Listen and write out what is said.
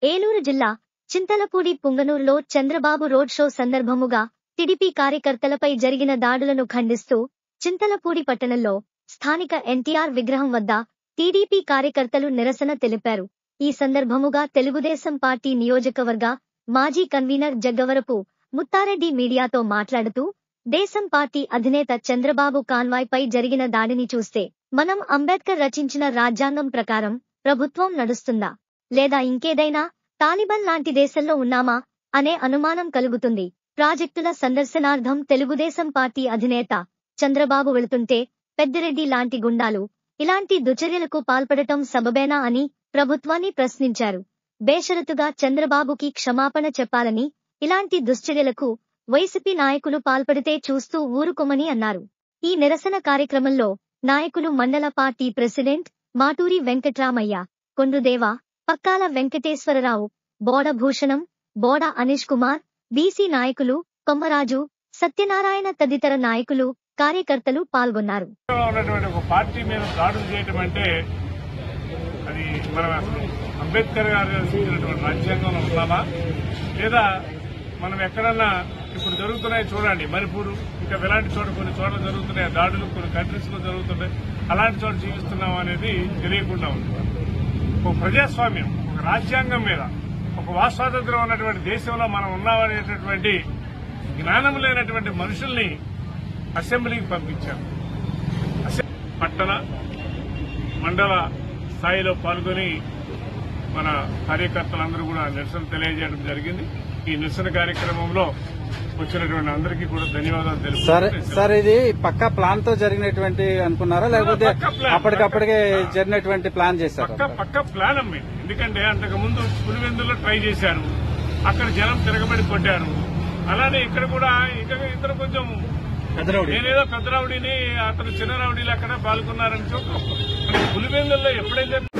ఏలూరు జిల్లా చింతలపూడి పుంగనూరులో Chandrababu road show సందర్భముగా టిడిపి కార్యకర్తలపై జరిగిన దాడులను ఖండిస్తూ చింతలపూడి పట్టణంలో స్థానిక ఎన్టీఆర్ విగ్రహం వద్ద టీడీపీ కార్యకర్తలు నిరసన తెలిపారు ఈ సందర్భముగా తెలుగుదేశం పార్టీ నియోజకవర్గ మాజీ కన్వీనర్ జగ్గవరపు ముత్తారెడ్డి మీడియాతో మాట్లాడుతూ దేశం పార్టీ అధినేత చంద్రబాబు కాన్వాయ్ పై జరిగిన దాడిని చూస్తే మనం అంబేద్కర్ రచించిన రాజ్యాంగం ప్రకారం ప్రభుత్వం నడుస్తుందా లేదా ఇంకేదైనా తాలిబాన్ లాంటి దేశంలో ఉన్నామా అనే అనుమానం కలుగుతుంది ప్రాజెక్టుల సందర్శనార్థం తెలుగుదేశం పార్టీ అధినేత చంద్రబాబు వెళుతుంటే పెద్దిరెడ్డి లాంటి గుండాలు ఇలాంటి దుచర్యలకు పాల్పడటం సబబేనా అని ప్రభుత్వాన్ని ప్రశ్నించారు బేషరతుగా చంద్రబాబుకి క్షమాపణ చెప్పాలని ఇలాంటి దుశ్చర్యలకు వైసీపీ నాయకులు పాల్పడితే చూస్తూ ఊరుకోమని అన్నారు ఈ నిరసన కార్యక్రమంలో నాయకులు మండల party president Maturi Venkatramaiah Kondudeva Pakkala Venkateswararao Boda Bhushanam Boda Anish Kumar BC నాయకులు కొమ్మరాజు సత్యనారాయణ తదితర నాయకులు కార్యకర్తలు పాల్గొన్నారు ఉన్నటువంటి ఒక పార్టీ మీద దాడులు చేయటం అంటే అది మనం అసలు అంబేద్కర్ గారు రచించినటువంటి రాజ్యాంగంలో ఉన్నామా లేదా మనం ఎక్కడన్నా ఇప్పుడు జరుగుతున్నాయి చూడండి మణిపూర్ ఇంకా ఇలాంటి చోట కొన్ని చోట్ల జరుగుతున్నాయి దాడులు కొన్ని కంట్రీస్ లో జరుగుతున్నాయి అలాంటి చోట జీవిస్తున్నాం అనేది తెలియకుండా ఉంది ఒక ప్రజాస్వామ్యం ఒక రాజ్యాంగం మీద ఒక వాస్వాతంత్రం ఉన్నటువంటి దేశంలో మనం ఉన్నామనేటటువంటి జ్ఞానం లేనటువంటి మనుషుల్ని అసెంబ్లీకి పంపించారు అసెం- పట్టణ మండల స్థాయిలో పాల్గొని మన కార్యకర్తలందరూ కూడా నిరసన తెలియజేయడం జరిగింది ఈ నిరసన కార్యక్రమంలో వచ్చినటువంటి అందరికీ కూడా ధన్యవాదాలు సార్ తెలుపుతున్నాను సార్ ఇది పక్కా ప్లాన్ తో జరిగినటువంటి అనుకున్నారా లేకపోతే పక్కా ప్లాన్, అప్పటికప్పటికే పక్కా. జరిగినటువంటి ప్లాన్ చేశారు పక్క పక్క ప్లాన్ అమ్మే ఎందుకంటే అంతకు ముందు పులివెందులో ట్రై చేశారు అక్కడ జనం తిరగబడి కొట్టారు అలానే ఇక్కడ కూడా ఇంకా ఇద్దరు కొంచెం నేనేదో పెద్ద రౌడీని అతను చిన్న రౌడీలు అక్కడ పాల్గొన్నారని చూద్దాం పులివెందుల్లో ఎప్పుడైతే